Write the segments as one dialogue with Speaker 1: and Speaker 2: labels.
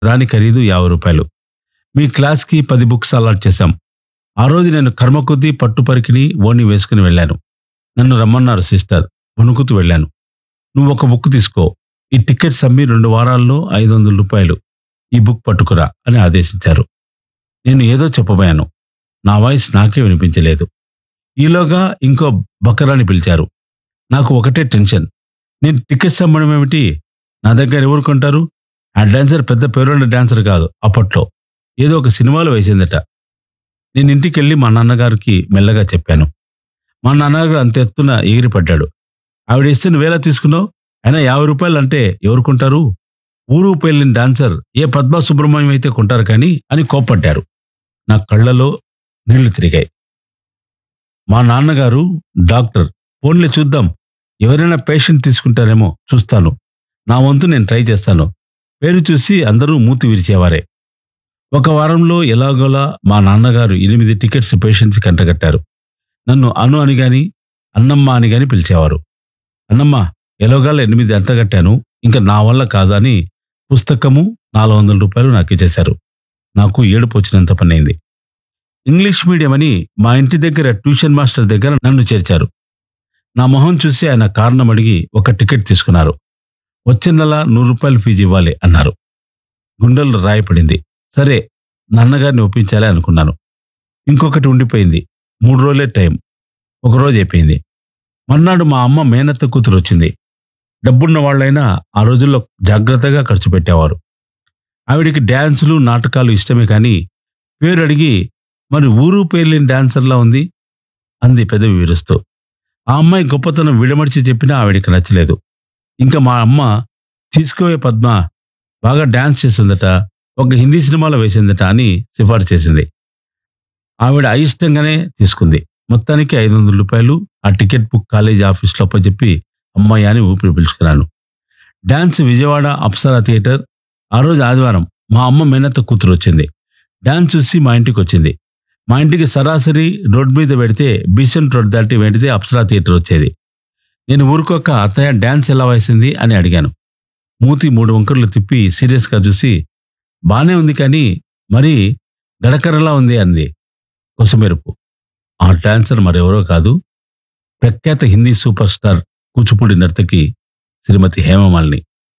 Speaker 1: దాని ఖరీదు యాభై రూపాయలు మీ క్లాస్కి పది బుక్స్ అలాట్ చేశాం ఆ రోజు నేను కర్మ కొద్దీ పట్టు పరికిని ఓని వేసుకుని వెళ్ళాను నన్ను రమ్మన్నారు సిస్టర్ వణుకుతూ వెళ్ళాను నువ్వు ఒక బుక్ తీసుకో ఈ టికెట్స్ అమ్మి రెండు వారాల్లో ఐదు వందల రూపాయలు ఈ బుక్ పట్టుకురా అని ఆదేశించారు నేను ఏదో చెప్పబోయాను నా వాయిస్ నాకే వినిపించలేదు ఈలోగా ఇంకో బకరాని పిలిచారు నాకు ఒకటే టెన్షన్ నేను టికెట్స్ అమ్మడం ఏమిటి నా దగ్గర ఎవరు కొంటారు ఆ డాన్సర్ పెద్ద పేరున్న డాన్సర్ కాదు అప్పట్లో ఏదో ఒక సినిమాలో వేసిందట నేను ఇంటికి వెళ్ళి మా నాన్నగారికి మెల్లగా చెప్పాను మా నాన్నగారు అంత ఎత్తున ఎగిరిపడ్డాడు ఆవిడ ఇస్తే నువ్వేలా తీసుకున్నావు అయినా యాభై రూపాయలు అంటే ఎవరు కొంటారు ఊరు పెళ్ళిన డాన్సర్ ఏ పద్మా సుబ్రహ్మణ్యం అయితే కొంటారు కానీ అని కోప్పడ్డారు నా కళ్ళలో నీళ్లు తిరిగాయి మా నాన్నగారు డాక్టర్ ఫోన్లే చూద్దాం ఎవరైనా పేషెంట్ తీసుకుంటారేమో చూస్తాను నా వంతు నేను ట్రై చేస్తాను పేరు చూసి అందరూ మూతి విరిచేవారే ఒక వారంలో ఎలాగోలా మా నాన్నగారు ఎనిమిది టికెట్స్ పేషెంట్స్ కంటగట్టారు నన్ను అను అని గాని అన్నమ్మ అని గాని పిలిచేవారు అన్నమ్మ ఎలాగాల ఎనిమిది అంత కట్టాను ఇంకా నా వల్ల కాదు అని పుస్తకము నాలుగు వందల రూపాయలు నాకు ఇచ్చేశారు నాకు ఏడుపు వచ్చినంత పని అయింది ఇంగ్లీష్ మీడియం అని మా ఇంటి దగ్గర ట్యూషన్ మాస్టర్ దగ్గర నన్ను చేర్చారు నా మొహం చూసి ఆయన కారణం అడిగి ఒక టికెట్ తీసుకున్నారు వచ్చే నెల నూరు రూపాయలు ఫీజు ఇవ్వాలి అన్నారు గుండెల్లో రాయపడింది సరే నాన్నగారిని ఒప్పించాలి అనుకున్నాను ఇంకొకటి ఉండిపోయింది మూడు రోజులే టైం ఒకరోజు అయిపోయింది మర్నాడు మా అమ్మ మేనత్త కూతురు వచ్చింది డబ్బున్న వాళ్ళైనా ఆ రోజుల్లో జాగ్రత్తగా ఖర్చు పెట్టేవారు ఆవిడికి డ్యాన్సులు నాటకాలు ఇష్టమే కానీ పేరు అడిగి మరి ఊరు పేర్లేని డాన్సర్లా ఉంది అంది పెదవి విరుస్తూ ఆ అమ్మాయి గొప్పతనం విడమడిచి చెప్పినా ఆవిడికి నచ్చలేదు ఇంకా మా అమ్మ తీసుకోవే పద్మ బాగా డాన్స్ చేసిందట ఒక హిందీ సినిమాలో వేసిందట అని సిఫార్సు చేసింది ఆవిడ అయిష్టంగానే తీసుకుంది మొత్తానికి ఐదు వందల రూపాయలు ఆ టికెట్ బుక్ కాలేజ్ ఆఫీస్లో చెప్పి అమ్మాయి అని ఊపిరి పిలుచుకున్నాను డాన్స్ విజయవాడ అప్సరా థియేటర్ ఆ రోజు ఆదివారం మా అమ్మ మేనత్త కూతురు వచ్చింది డాన్స్ చూసి మా ఇంటికి వచ్చింది మా ఇంటికి సరాసరి రోడ్ మీద పెడితే బీసెంట్ రోడ్ దాటి వెంటితే అప్సరా థియేటర్ వచ్చేది నేను ఊరుకోక అత్తయ్య డాన్స్ ఎలా వేసింది అని అడిగాను మూతి మూడు వంకర్లు తిప్పి సీరియస్గా చూసి బానే ఉంది కానీ మరి గడకరలా ఉంది అంది కొసమెరుపు ఆ డాన్సర్ మరెవరో కాదు ప్రఖ్యాత హిందీ సూపర్ స్టార్ కూచిపూడి నర్తకి శ్రీమతి హేమమాలిని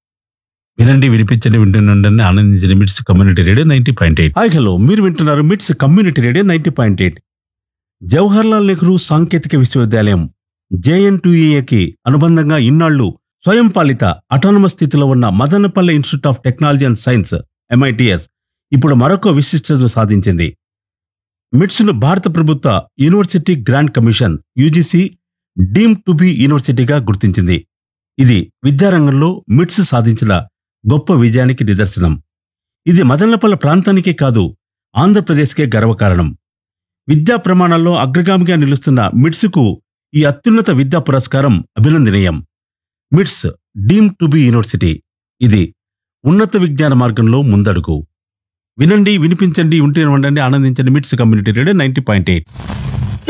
Speaker 1: వినండి వినిపించండి వింటుండండి ఆనందించండి MITS community radio ninety point eight hi hello మీరు వింటున్నారు MITS community radio ninety point eight Jawaharlal Nehru సాంకేతిక విశ్వవిద్యాలయం జేఎన్టీఏకి అనుబంధంగా ఇన్నాళ్లు స్వయం పాలిత అటానమస్ స్థితిలో ఉన్న Madanapalle institute of technology and science MITS ఇప్పుడు మరొక విశిష్టతను సాధించింది మిట్స్ను భారత ప్రభుత్వ university grant commission UGC deemed to be యూనివర్సిటీగా గుర్తించింది ఇది విద్యారంగంలో మిట్స్ సాధించిన గొప్ప విజయానికి నిదర్శనం ఇది మదనపల్లె ప్రాంతానికే కాదు ఆంధ్రప్రదేశ్కే గర్వకారణం విద్యా ప్రమాణాల్లో అగ్రగామిగా నిలుస్తున్న మిట్స్కు ఈ అత్యున్నత విద్యా పురస్కారం అభినందనీయం మిట్స్ డీమ్ టు బి యూనివర్సిటీ ఇది ఉన్నత విజ్ఞాన మార్గంలో ముందడుగు వినండి వినిపించండి ఉంటే ఉండండి ఆనందించండి MITS community radio ninety point eight